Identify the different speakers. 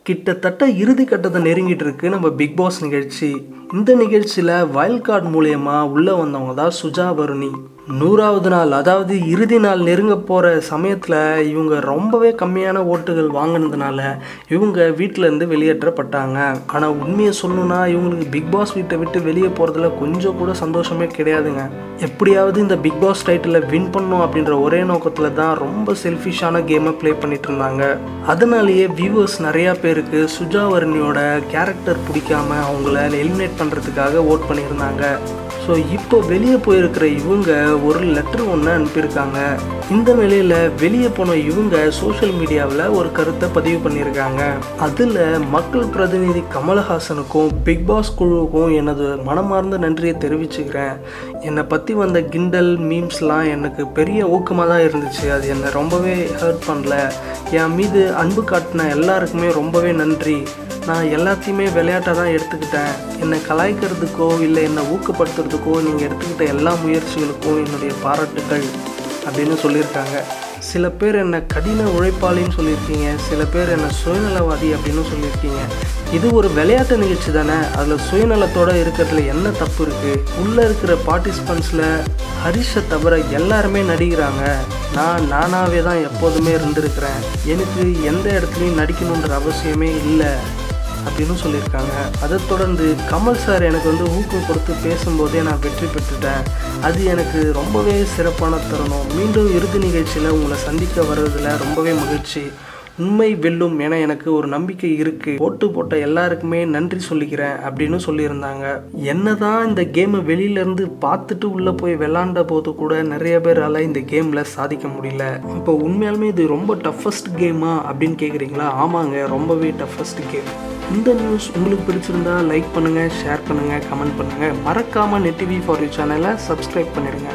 Speaker 1: கிட்டத்தட்ட இறுதி கட்டத்தை நெருங்கிட்டு இருக்கு நம்ம பிக் பாஸ் நிகழ்ச்சி இந்த நிகழ்ச்சியில் வைல்ட் கார்டு மூலயமா உள்ளே வந்தவங்க தான் சுஜா வருணி நூறாவது நாள் அதாவது இறுதி நாள் நெருங்க போகிற சமயத்தில் இவங்க ரொம்பவே கம்மியான ஓட்டுகள் வாங்கினதுனால இவங்க வீட்டிலேருந்து வெளியேற்றப்பட்டாங்க ஆனால் உண்மையை சொல்லணும்னா இவங்களுக்கு பிக் பாஸ் வீட்டை விட்டு வெளியே போகிறதுல கொஞ்சம் கூட சந்தோஷமே கிடையாதுங்க எப்படியாவது இந்த பிக் பாஸ் டைட்டில் வின் பண்ணும் அப்படின்ற ஒரே நோக்கத்தில் தான் ரொம்ப செல்ஃபிஷான கேமை ப்ளே பண்ணிட்டு இருந்தாங்க அதனாலேயே வியூவர்ஸ் நிறையா பேருக்கு சுஜா வர்ணியோட கேரக்டர் பிடிக்காம அவங்கள எலிமினேட் பண்ணுறதுக்காக ஓட் பண்ணியிருந்தாங்க ஸோ இப்போ வெளியே போயிருக்கிற இவங்க ஒரு லெட்டர் ஒன்று அனுப்பியிருக்காங்க இந்த நிலையில் வெளியே போன இவங்க சோஷியல் மீடியாவில் ஒரு கருத்தை பதிவு பண்ணியிருக்காங்க அதில் மக்கள் பிரதிநிதி கமலஹாசனுக்கும் பிக் பாஸ் குழுவுக்கும் எனது மனமார்ந்த நன்றியை தெரிவிச்சுக்கிறேன் என்னை பற்றி வந்த கிண்டல் மீம்ஸ்லாம் எனக்கு பெரிய ஊக்கமாக தான் இருந்துச்சு அது என்னை ரொம்பவே ஹர்ட் பண்ணல என் மீது அன்பு காட்டின எல்லாருக்குமே ரொம்பவே நன்றி நான் எல்லாத்தையுமே விளையாட்டாக தான் எடுத்துக்கிட்டேன் என்னை கலாய்க்கிறதுக்கோ இல்லை என்னை ஊக்கப்படுத்துறதுக்கோ நீங்கள் எடுத்துக்கிட்ட எல்லா முயற்சிகளுக்கும் என்னுடைய பாராட்டுக்கள் அப்படின்னு சொல்லியிருக்காங்க சில பேர் என்னை கடின உழைப்பாளின்னு சொல்லியிருக்கீங்க சில பேர் என்னை சுயநலவாதி அப்படின்னு சொல்லியிருக்கீங்க இது ஒரு விளையாட்டு நிகழ்ச்சி தானே அதில் சுயநலத்தோடு இருக்கிறதுல என்ன தப்பு இருக்குது உள்ளே இருக்கிற பார்ட்டிசிபெண்ட்ஸில் ஹரிஷை தவிர எல்லாருமே நடிக்கிறாங்க நான் நானாகவே தான் எப்போதுமே இருந்திருக்கிறேன் எனக்கு எந்த இடத்துலையும் நடிக்கணுன்ற அவசியமே இல்லை அப்படின்னு சொல்லியிருக்காங்க அதை தொடர்ந்து கமல் சார் எனக்கு வந்து ஊக்கம் கொடுத்து பேசும்போதே நான் வெற்றி பெற்றுட்டேன் அது எனக்கு ரொம்பவே சிறப்பான தருணம் மீண்டும் இறுதி நிகழ்ச்சியில் உங்களை சந்திக்க வர்றதுல ரொம்பவே மகிழ்ச்சி உண்மை வெல்லும் என எனக்கு ஒரு நம்பிக்கை இருக்கு ஓட்டு போட்ட எல்லாருக்குமே நன்றி சொல்லிக்கிறேன் அப்படின்னு சொல்லியிருந்தாங்க என்னதான் இந்த கேமை வெளியிலேருந்து பார்த்துட்டு உள்ளே போய் விளாண்ட போது கூட நிறைய பேரால் இந்த கேமில் சாதிக்க முடியல இப்போ உண்மையாலுமே இது ரொம்ப டஃபஸ்ட் கேமா அப்படின்னு கேட்குறீங்களா ஆமாங்க ரொம்பவே டஃபஸ்ட் கேம் இந்த நியூஸ் உங்களுக்கு பிடிச்சிருந்தா லைக் பண்ணுங்கள் ஷேர் பண்ணுங்கள் கமெண்ட் பண்ணுங்கள் மறக்காமல் நெட் டிவி ஃபார் யூ சேனலை சப்ஸ்கிரைப் பண்ணிடுங்க